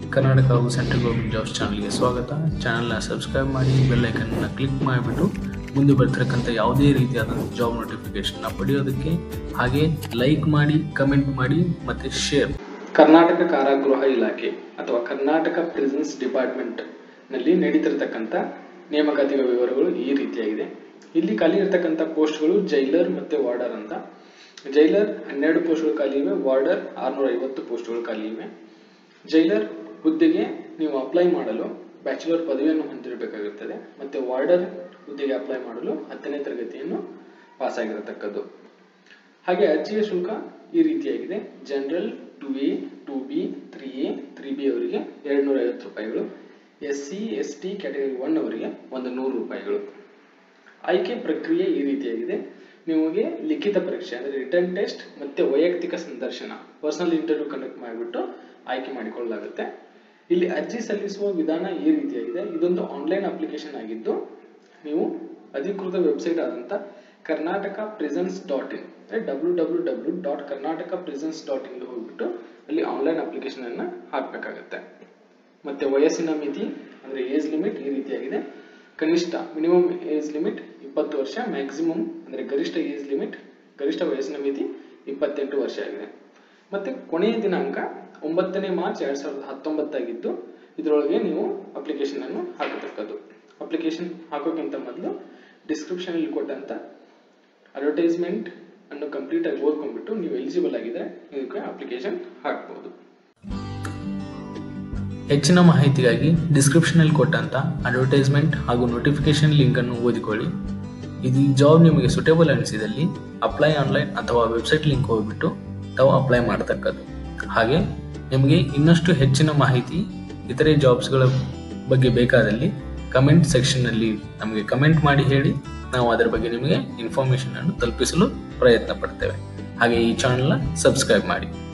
ಕರ್ನಾಟಕ ಹಾಗೂ central government jobs ಚಾನಲ್ಗೆ ಸ್ವಾಗತ ಚಾನಲ್ನ ಸಬ್ಸ್ಕ್ರೈಬ್ ಮಾಡಿ ಬೆಲ್ ಐಕನ್ನ ಕ್ಲಿಕ್ ಮಾಡಿಬಿಟ್ಟು ಮುಂದೆ ಬರ್ತಿರಕ್ಕಂಥ ಯಾವುದೇ ರೀತಿಯಾದಂಥ ಜಾಬ್ ನೋಟಿಫಿಕೇಶನ್ನ ಪಡೆಯೋದಕ್ಕೆ ಹಾಗೆ ಲೈಕ್ ಮಾಡಿ ಕಮೆಂಟ್ ಮಾಡಿ ಮತ್ತು ಶೇರ್ ಕರ್ನಾಟಕ ಕಾರಾಗೃಹ ಇಲಾಖೆ ಅಥವಾ ಕರ್ನಾಟಕ ಪ್ರಿಸನ್ಸ್ ಡಿಪಾರ್ಟ್ಮೆಂಟ್ ನಲ್ಲಿ ನಡೀತಿರ್ತಕ್ಕಂಥ ನೇಮಕಾತಿಗಳ ವಿವರಗಳು ಈ ರೀತಿಯಾಗಿದೆ ಇಲ್ಲಿ ಖಾಲಿ ಇರತಕ್ಕಂಥ ಪೋಸ್ಟ್ಗಳು ಜೈಲರ್ ಮತ್ತೆ ವಾರ್ಡರ್ ಅಂತ ಜೈಲರ್ ಹನ್ನೆರಡು ಪೋಸ್ಟ್ಗಳು ಖಾಲಿ ಇವೆ ವಾರ್ಡರ್ ಆರ್ನೂರ ಐವತ್ತು ಪೋಸ್ಟ್ಗಳು ಖಾಲಿ ಇವೆ ಜೈಲರ್ ಹುದ್ದೆಗೆ ನೀವು ಅಪ್ಲೈ ಮಾಡಲು ಬ್ಯಾಚುಲರ್ ಪದವಿಯನ್ನು ಹೊಂದಿರಬೇಕಾಗುತ್ತದೆ ಮತ್ತೆ ವಾರ್ಡರ್ ಹುದ್ದೆಗೆ ಅಪ್ಲೈ ಮಾಡಲು ಹತ್ತನೇ ತರಗತಿಯನ್ನು ಪಾಸ್ ಆಗಿರತಕ್ಕದ್ದು ಹಾಗೆ ಅರ್ಜಿಯ ಶುಲ್ಕ ಈ ರೀತಿಯಾಗಿದೆ general two A two B three A three B ಅವರಿಗೆ ಎರಡು ನೂರ ಐವತ್ತು ರೂಪಾಯಿಗಳು S C S T category one ಅವರಿಗೆ ಒಂದು ನೂರು ರೂಪಾಯಿಗಳು ಆಯ್ಕೆ ಪ್ರಕ್ರಿಯೆ ಈ ರೀತಿಯಾಗಿದೆ ನಿಮಗೆ ಲಿಖಿತ ಪರೀಕ್ಷೆ ಅಂದರೆ ರಿಟರ್ನ್ ಟೆಸ್ಟ್ ಮತ್ತೆ ವೈಯಕ್ತಿಕ ಸಂದರ್ಶನ ಪರ್ಸನಲ್ ಇಂಟರ್ವ್ಯೂ ಕಂಡಕ್ಟ್ ಮಾಡಿಬಿಟ್ಟು ಆಯ್ಕೆ ಮಾಡಿಕೊಳ್ಳಲಾಗುತ್ತೆ ಇಲ್ಲಿ ಅರ್ಜಿ ಸಲ್ಲಿಸುವ ವಿಧಾನ ಈ ರೀತಿಯಾಗಿದೆ ಇದೊಂದು ಆನ್ಲೈನ್ ಅಪ್ಲಿಕೇಶನ್ ಆಗಿದ್ದು ನೀವು ಅಧಿಕೃತ ವೆಬ್ಸೈಟ್ ಆದಂತ Karnataka prisons dot in W W W dot Karnataka prisons dot ಇನ್ಗೆ ಹೋಗ್ಬಿಟ್ಟು ಅಲ್ಲಿ ಆನ್ಲೈನ್ ಅಪ್ಲಿಕೇಶನ್ ಅನ್ನ ಹಾಕಬೇಕಾಗತ್ತೆ ಮತ್ತೆ ವಯಸ್ಸಿನ ಮಿತಿ ಅಂದ್ರೆ ಏಜ್ ಲಿಮಿಟ್ ಈ ರೀತಿಯಾಗಿದೆ ಕನಿಷ್ಠ ಮಿನಿಮಮ್ ಏಜ್ ಲಿಮಿಟ್ ಇಪ್ಪತ್ತು ವರ್ಷ ಮ್ಯಾಕ್ಸಿಮಮ್ ಅಂದ್ರೆ ಗರಿಷ್ಠ ಏಜ್ ಲಿಮಿಟ್ ಗರಿಷ್ಠ ವಯಸ್ಸಿನ ಮಿತಿ ಇಪ್ಪತ್ತೆಂಟು ವರ್ಷ ಆಗಿದೆ ಮತ್ತೆ ಕೊನೆಯ ದಿನಾಂಕ ಒಂಬತ್ತನೇ ಮಾರ್ಚ್ ಎರಡ್ ಸಾವಿರದ ಹತ್ತೊಂಬತ್ತಾಗಿದ್ದು ಇದರೊಳಗೆ ನೀವು ಅಪ್ಲಿಕೇಶನ್ ಅನ್ನು ಹಾಕತಕ್ಕದ್ದು ಅಪ್ಲಿಕೇಶನ್ ಹಾಕೋಕ್ಕಿಂತ ಮೊದಲು ಡಿಸ್ಕ್ರಿಪ್ಷನ್ ಅಲ್ಲಿ ಕೊಟ್ಟಂತ ಅಡ್ವರ್ಟೈಸ್ಮೆಂಟ್ ಅನ್ನು ಕಂಪ್ಲೀಟ್ ಆಗಿ ಓದ್ಕೊಂಡ್ಬಿಟ್ಟು ನೀವು ಎಲಿಜಿಬಲ್ ಆಗಿದ್ರೆ ಇದಕ್ಕೆ ಅಪ್ಲಿಕೇಶನ್ ಹಾಕ್ಬಹುದು ಹೆಚ್ಚಿನ ಮಾಹಿತಿಗಾಗಿ ಡಿಸ್ಕ್ರಿಪ್ಷನಲ್ಲಿ ಕೊಟ್ಟಂಥ ಅಡ್ವರ್ಟೈಸ್ಮೆಂಟ್ ಹಾಗೂ ನೋಟಿಫಿಕೇಶನ್ ಲಿಂಕನ್ನು ಓದಿಕೊಳ್ಳಿ ಇದು ಈ ಜಾಬ್ ನಿಮಗೆ ಸುಟೇಬಲ್ ಅನಿಸಿದಲ್ಲಿ ಅಪ್ಲೈ ಆನ್ಲೈನ್ ಅಥವಾ ವೆಬ್ಸೈಟ್ ಲಿಂಕ್ ಹೋಗ್ಬಿಟ್ಟು ತಾವು ಅಪ್ಲೈ ಮಾಡತಕ್ಕದ್ದು ಹಾಗೆ ನಿಮಗೆ ಇನ್ನಷ್ಟು ಹೆಚ್ಚಿನ ಮಾಹಿತಿ ಇತರೆ ಜಾಬ್ಸ್ಗಳ ಬಗ್ಗೆ ಬೇಕಾದಲ್ಲಿ ಕಮೆಂಟ್ ಸೆಕ್ಷನ್ನಲ್ಲಿ ನಮಗೆ ಕಮೆಂಟ್ ಮಾಡಿ ಹೇಳಿ ನಾವು ಅದರ ಬಗ್ಗೆ ನಿಮಗೆ ಇನ್ಫಾರ್ಮೇಷನ್ ಅನ್ನು ತಲುಪಿಸಲು ಪ್ರಯತ್ನ ಪಡ್ತೇವೆ ಹಾಗೆ ಈ ಚಾನಲ್ನ ಸಬ್ಸ್ಕ್ರೈಬ್ ಮಾಡಿ